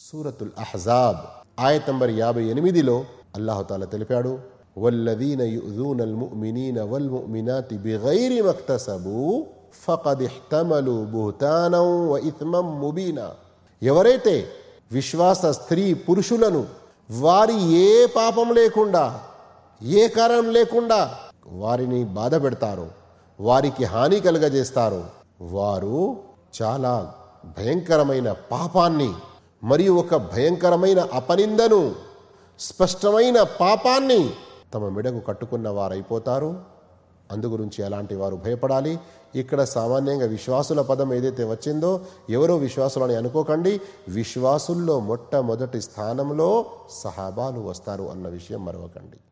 సూరతుల్ అహజాబ్ ఆయత్ నంబర్ యాభై ఎనిమిదిలో అల్లాహుతాల తెలిపాడు వల్లదీన యుజూనల్ ముమినీన వల్ ముమినాతి బిగైరి మక్తసబు ఫకద్ ఇహ్తమలు బుహతానం వ ఇథ్మం ముబీనా ఎవరైతే విశ్వాస స్త్రీ పురుషులను వారి ఏ పాపం లేకుండా ఏ కారణం లేకుండా వారిని బాధ పెడతారో వారికి హాని కలుగజేస్తారో వారు చాలా భయంకరమైన పాపాన్ని మరియు ఒక భయంకరమైన అపనిందను స్పష్టమైన పాపాన్ని తమ మెడకు కట్టుకున్న వారైపోతారు అందుగురించి అలాంటి వారు భయపడాలి ఇక్కడ సామాన్యంగా విశ్వాసుల పదం ఏదైతే వచ్చిందో ఎవరో విశ్వాసులని అనుకోకండి విశ్వాసుల్లో మొట్టమొదటి స్థానంలో సహాబాలు వస్తారు అన్న విషయం మరవకండి